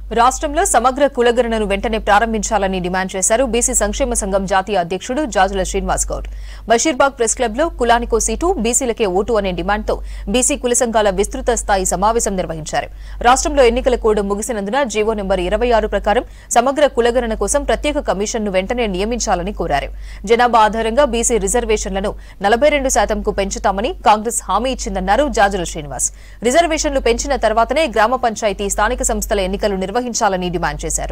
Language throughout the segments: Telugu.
రాష్ట్రంలో సమగ్ర కులగణనను వెంటనే ప్రారంభించాలని డిమాండ్ చేశారు బీసీ సంక్షేమ సంఘం జాతీయ అధ్యక్షుడు జాజుల శ్రీనివాస్ గౌడ్ బషీర్బాగ్ ప్రెస్ క్లబ్ లో కులానికో సీటు బీసీలకే ఓటు అనే డిమాండ్తో బీసీ కుల సంఘాల విస్తృత స్థాయి సమావేశం నిర్వహించారు రాష్ట్రంలో ఎన్నికల కోడ్ ముగిసినందున జీవో నెంబర్ ఇరవై ఆరు ప్రకారం సమగ్ర కులగణన కోసం ప్రత్యేక కమిషన్ను వెంటనే నియమించాలని కోరారు జనాభా ఆధారంగా బీసీ రిజర్వేషన్లను నలభై రెండు శాతంకు పెంచుతామని కాంగ్రెస్ హామీ ఇచ్చిందన్నారు జాజుల శ్రీనివాస్ రిజర్వేషన్లు పెంచిన తర్వాతనే గ్రామ పంచాయతీ స్థానిక సంస్థల ఎన్నికలు నిర్వహించాలని డిమాండ్ చేశారు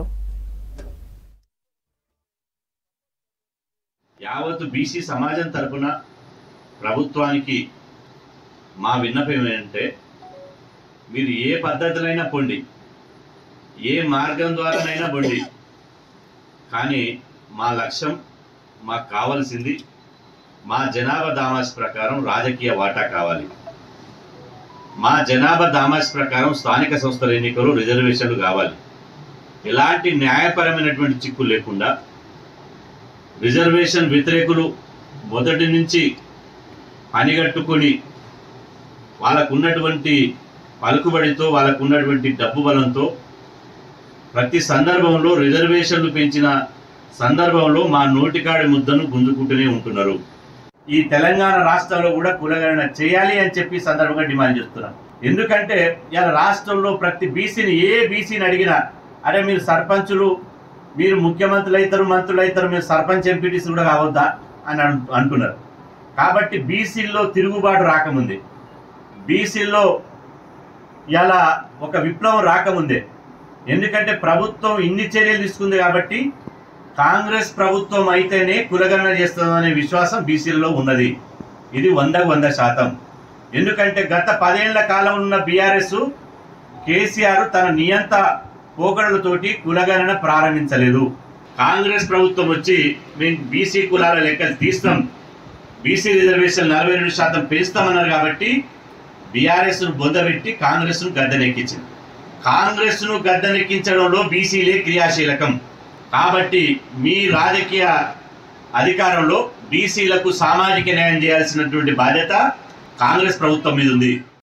యావత్ బీసీ సమాజం తరపున ప్రభుత్వానికి మా విన్నపం ఏంటంటే మీరు ఏ పద్ధతులైనా పొండి ఏ మార్గం ద్వారానైనా పొండి కానీ మా లక్ష్యం మాకు కావాల్సింది మా జనాభా దామాస్ ప్రకారం రాజకీయ వాటా కావాలి మా జనాభా దామాస్ ప్రకారం స్థానిక సంస్థల ఎన్నికలు రిజర్వేషన్లు కావాలి ఎలాంటి న్యాయపరమైనటువంటి చిక్కు లేకుండా రిజర్వేషన్ వ్యతిరేకులు మొదటి నుంచి పనిగట్టుకొని వాళ్ళకున్నటువంటి పలుకుబడితో వాళ్ళకున్నటువంటి డబ్బు బలంతో ప్రతి సందర్భంలో రిజర్వేషన్లు పెంచిన సందర్భంలో మా నోటికాడి ముద్దను గుంజుకుంటూనే ఉంటున్నారు ఈ తెలంగాణ రాష్ట్రంలో కూడా కులగణన చేయాలి అని చెప్పి ఈ సందర్భంగా డిమాండ్ చేస్తున్నాం ఎందుకంటే ఇలా రాష్ట్రంలో ప్రతి బీసీని ఏ బీసీని అడిగినా అరే మీరు సర్పంచులు మీరు ముఖ్యమంత్రులు అవుతారు మంత్రులు అవుతారు మీరు సర్పంచ్ ఎంపీటీసీ కూడా కావద్దా అని అన్- అంటున్నారు కాబట్టి బీసీల్లో తిరుగుబాటు రాకముందే బీసీల్లో ఇలా ఒక విప్లవం రాకముందే ఎందుకంటే ప్రభుత్వం ఇన్ని చర్యలు తీసుకుంది కాబట్టి కాంగ్రెస్ ప్రభుత్వం అయితేనే కులగణన చేస్తుందనే విశ్వాసం బీసీలలో ఉన్నది ఇది వందకు వంద శాతం ఎందుకంటే గత పదేళ్ల కాలం ఉన్న బీఆర్ఎస్ కేసీఆర్ తన నియంత పోకడలతోటి కులగణన ప్రారంభించలేదు కాంగ్రెస్ ప్రభుత్వం వచ్చి మేము బీసీ కులాల లెక్కలు తీస్తాం బీసీ రిజర్వేషన్ నలభై రెండు శాతం పెంచుతామన్నారు కాబట్టి బీఆర్ఎస్ ను బొందబెట్టి కాంగ్రెస్ ను గద్దెనెక్కించింది కాంగ్రెస్ ను గద్దెనెక్కించడంలో బీసీలే క్రియాశీలకం కాబట్టి మీ రాజకీయ అధికారంలో బీసీలకు సామాజిక న్యాయం చేయాల్సినటువంటి బాధ్యత కాంగ్రెస్ ప్రభుత్వం మీద ఉంది